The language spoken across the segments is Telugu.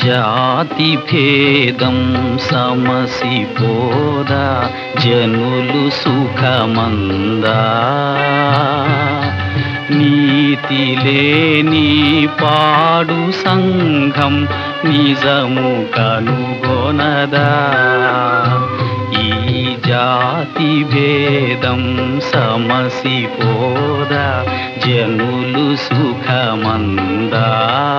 జాతి భేదం సమసిపోదా జనులు సుఖమందా నీతి లేని పాడు సంఘం నిజము కనుగొనదా ఈ జాతి భేదం సమసిపోదా జనులు సుఖమందా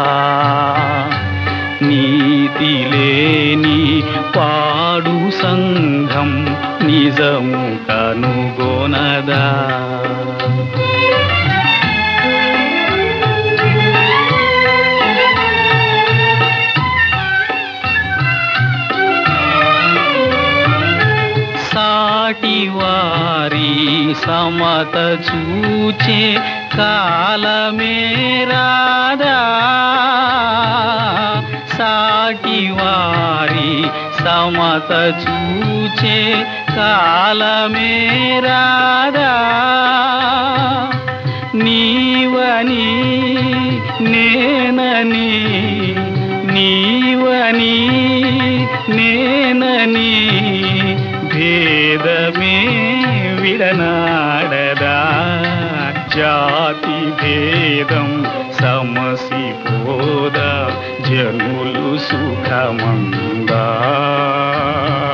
నీతి లేని పాడు సంఘం నిజము కనుగొనదా సాటి వారి సమత చూచే కాలమే రాదా సాటి వారి సమత చూచే కాలమే రాదా నీవని నేనని నీవని నేనని భేదమే విడనాడదా జాతి భేదం సమసిపోదా జనులు సుఖమందా